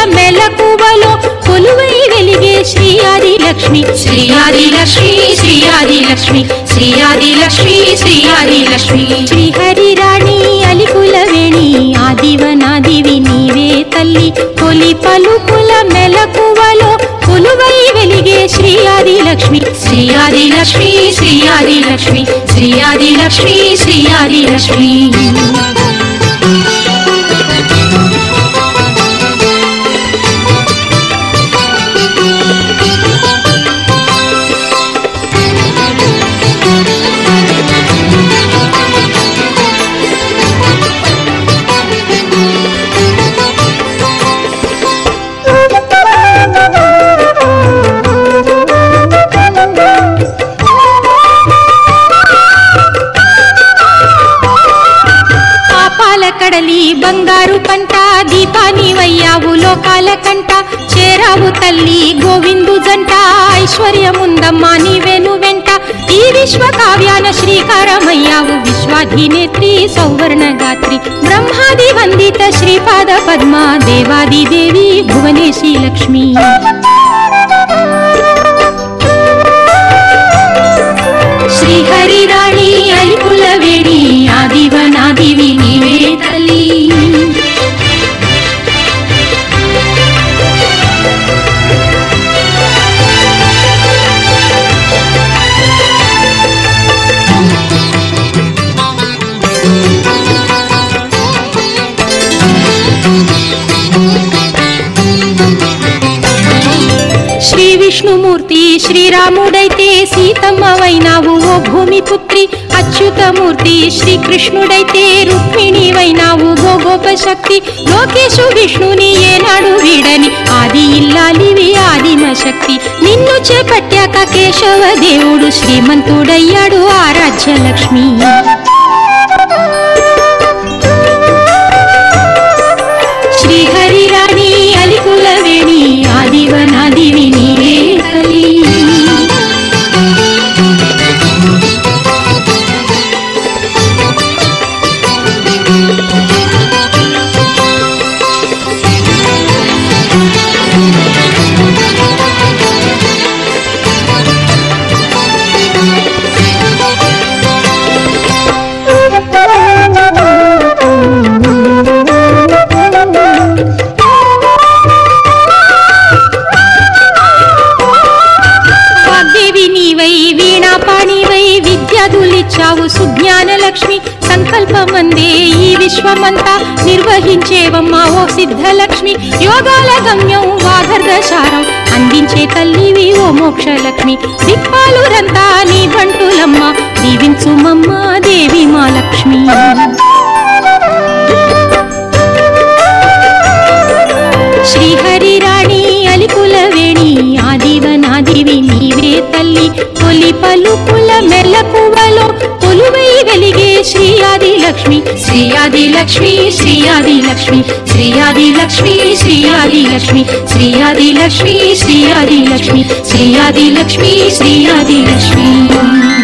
మెలకువలో కొలువై వెలిగే శ్రీ ఆది లక్ష్మి శ్రీ ఆది లక్ష్మి శ్రీ ఆది లక్ష్మి శ్రీ ఆది లక్ష్మి శ్రీ ఆది లక్ష్మి శ్రీహరి రాణి అలికుల వేణి ఆదివనాదివి నీవే తల్లి కొలి పలుకుల మెలకువలో కొలువై వెలిగే శ్రీ ఆది లక్ష్మి శ్రీ ఆది లక్ష్మి శ్రీ ఆది లక్ష్మి శ్రీ ఆది లక్ష్మి శ్రీ ఆది లక్ష్మి పాపాల కడలి బంగారు పంట దీపాని వయ్యావు లోకాల కంట చేరావు తల్లి గోవిందు జంట ఐశ్వర్యముందమ్మా నీవెను వెంట ఈ విశ్వ కావ్యాన శ్రీకారమయ్యావు విశ్వాధినేత్రి సౌవర్ణ గాత్రి బ్రహ్మాది వందిత శ్రీపాద పద్మ దేవాది దేవి భువనేశి లక్ష్మి శ్రీహరి రాణి అలిపుల వేడి ఆదివనాదివి నీవే తల్లి శ్రీ విష్ణుమూర్తి శ్రీరాముడైతే సీతమ్మవైనావు ఓ భూమి పుత్రి అచ్యుతమూర్తి శ్రీకృష్ణుడైతే రుక్మిణి వైనావు గోగోప శక్తి లోకేశు విష్ణుని ఏనాడు వీడని ఆది ఇల్లాలివి ఆదిమ శక్తి నిన్ను చేపట్టాక కేశవ దేవుడు శ్రీమంతుడయ్యాడు ఆరాధ్య లక్ష్మి శ్రీహరి రాణి అలికుల వేణి ఆదివనాదివి నీవే తల్లి వాగ్దేవి నీవై వీణాపాణివై విద్యాదులిచ్చావు సుజ్ఞాన లక్ష్మి సంకల్పమందే ఈ విశ్వమంతా నిర్వహించేవమ్మా ఓ సిద్ధలక్ష్మి యోగాల గమ్యం వాగర్ధశారం అందించే తల్లివి ఓ మోక్షలక్ష్మి దిక్పాలురంతా నీ బంటులమ్మ దీవించుమమ్మ దేవి మా లక్ష్మి శ్రీహరి రాణి అలికుల వేణి ఆదివనాదివి నీవే తల్లి తొలి పలుకుల మెలకువలో కొలువై వెలిగే శ్రీ ఆది లక్ష్మి శ్రీ ఆది లక్ష్మి శ్రీ ఆది లక్ష్మి శ్రీ ఆది లక్ష్మి శ్రీ ఆది లక్ష్మి శ్రీ ఆది లక్ష్మి శ్రీ ఆది లక్ష్మి శ్రీ ఆది లక్ష్మి శ్రీ ఆది లక్ష్మి